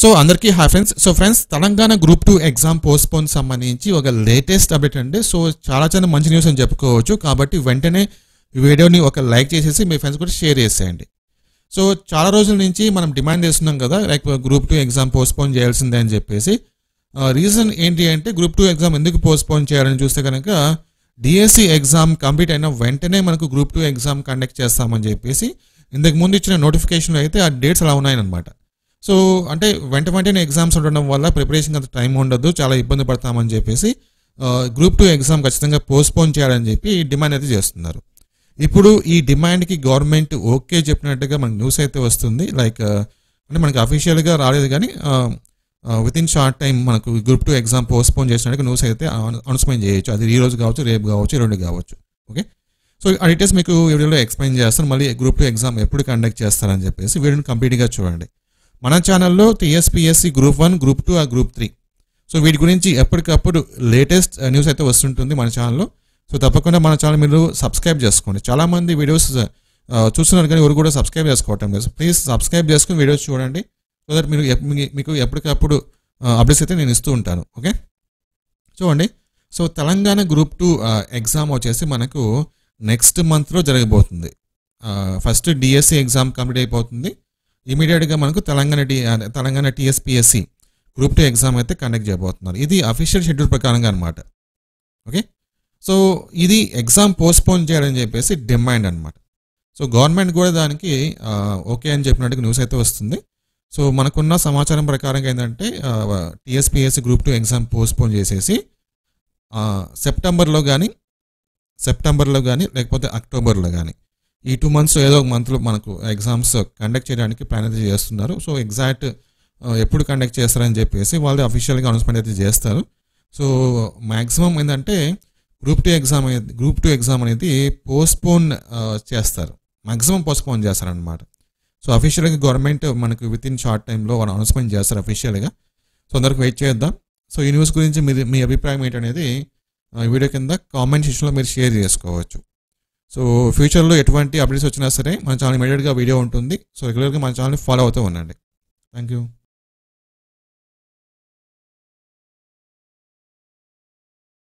so అందరికీ hi friends so friends Telangana group two exam postpone సంబంధించి ఒక లేటెస్ట్ అప్డేట్ అండి సో చాలా చాలా మంచి న్యూస్ అని చెప్పుకోవచ్చు కాబట్టి వెంటనే ఈ వీడియోని ఒక లైక్ చేసేసి మీ ఫ్రెండ్స్ కూడా షేర్ చేసేయండి సో చాలా రోజుల నుంచి మనం డిమాండ్ చేస్తున్నాం కదా like group two exam postpone చేయాల్సిందే అని చెప్పేసి రీజన్ ఏంటి అంటే గ్రూప్ టూ ఎగ్జామ్ ఎందుకు పోస్ట్పోన్ చేయాలని చూస్తే కనుక డిఎస్సి ఎగ్జామ్ కంప్లీట్ అయిన వెంటనే మనకు గ్రూప్ టూ ఎగ్జామ్ కండక్ట్ చేస్తామని చెప్పేసి ఇంతకు ముందు ఇచ్చిన నోటిఫికేషన్లో అయితే ఆ డేట్స్ అలా ఉన్నాయన్నమాట సో అంటే వెంట వెంటనే ఎగ్జామ్స్ ఉండడం వల్ల ప్రిపరేషన్ అంత టైం ఉండదు చాలా ఇబ్బంది పడతామని చెప్పేసి గ్రూప్ టూ ఎగ్జామ్ ఖచ్చితంగా పోస్ట్పోన్ చేయాలని చెప్పి డిమాండ్ అయితే చేస్తున్నారు ఇప్పుడు ఈ డిమాండ్కి గవర్నమెంట్ ఓకే చెప్పినట్టుగా మనకు న్యూస్ అయితే వస్తుంది లైక్ అంటే మనకి అఫీషియల్గా రాలేదు కానీ విత్ ఇన్ షార్ట్ టైం మనకు గ్రూప్ టూ ఎగ్జామ్ పోస్ట్పోన్ చేసినట్టుగా న్యూస్ అయితే అనౌన్స్మెంట్ చేయొచ్చు అది ఈ రోజు కావచ్చు రేపు కావచ్చు రెండు కావచ్చు ఓకే సో ఆ డీటెయిల్స్ మీకు ఈ వీడియోలో ఎక్స్ప్లెయిన్ చేస్తాను మళ్ళీ గ్రూప్ టూ ఎగ్జామ్ ఎప్పుడు కండక్ట్ చేస్తారని చెప్పేసి వీడియోని కంప్లీట్గా చూడండి మన ఛానల్లో TSPSC group one group two ఆ గ్రూప్ త్రీ సో వీటి గురించి ఎప్పటికప్పుడు లేటెస్ట్ న్యూస్ అయితే వస్తుంటుంది మన ఛానల్లో సో తప్పకుండా మన ఛానల్ మీరు సబ్స్క్రైబ్ చేసుకోండి చాలామంది వీడియోస్ చూస్తున్నారు కానీ ఎవరు కూడా సబ్స్క్రైబ్ చేసుకోవటం లేదు ప్లీజ్ సబ్స్క్రైబ్ చేసుకుని వీడియోస్ చూడండి సో దట్ మీరు ఎప్- మీ- మీకు ఎప్పటికప్పుడు అప్డేట్స్ అయితే నేను ఇస్తూ ఉంటాను ఓకే చూడండి so Telangana group two exam వచ్చేసి మనకు నెక్స్ట్ మంత్లో జరగబోతుంది ఫస్ట్ డిఎస్సి ఎగ్జామ్ కంప్లీట్ అయిపోతుంది ఇమీడియట్గా మనకు తెలంగాణ డి అదే Telangana TSPSC group two exam అయితే కండక్ట్ చేయబోతున్నారు ఇది అఫీషియల్ షెడ్యూల్ ప్రకారంగా అనమాట ఓకే సో ఇది ఎగ్జామ్ పోస్ట్పోన్ చేయాలని చెప్పేసి డిమాండ్ అనమాట సో గవర్నమెంట్ కూడా దానికి ఆ, ఓకే అని చెప్పినట్టుగా న్యూస్ అయితే వస్తుంది సో మనకున్న సమాచారం ప్రకారంగా ఏంటంటే TSPSC group two exam postpone చేసేసి ఆ, సెప్టెంబర్లో కానీ సెప్టెంబర్లో కానీ లేకపోతే అక్టోబర్లో కానీ ఈ టూ మంత్స్ ఏదో ఒక మంత్లో మనకు ఎగ్జామ్స్ కండక్ట్ చేయడానికి ప్లాన్ అయితే చేస్తున్నారు సో ఎగ్జాక్ట్ ఎప్పుడు కండక్ట్ చేస్తారని చెప్పేసి వాళ్ళు అఫీషియల్గా అనౌన్స్మెంట్ అయితే చేస్తారు సో మ్యాక్సిమం ఏంటంటే గ్రూప్ టూ ఎగ్జామ్ అనేది గ్రూప్ టూ ఎగ్జామ్ అనేది పోస్ట్పోన్ చేస్తారు మ్యాక్సిమం పోస్ట్పోన్ చేస్తారనమాట సో అఫీషియల్గా గవర్నమెంట్ మనకు విత్ ఇన్ షార్ట్ టైంలో వాళ్ళు అనౌన్స్మెంట్ చేస్తారు అఫీషియల్గా సో అందరికి వెయిట్ చేద్దాం సో ఈ న్యూస్ గురించి మీ మీ అభిప్రాయం ఏంటనేది ఆ, ఈ వీడియో కింద కామెంట్ సెక్షన్లో మీరు షేర్ చేసుకోవచ్చు సో ఫ్యూచర్లో ఎటువంటి అప్డేట్స్ వచ్చినా సరే మన ఛానల్ ఇమీడియట్గా వీడియో ఉంటుంది సో రెగ్యులర్గా మన ఛానల్ని ఫాలో అవుతూ ఉండండి థ్యాంక్ యూ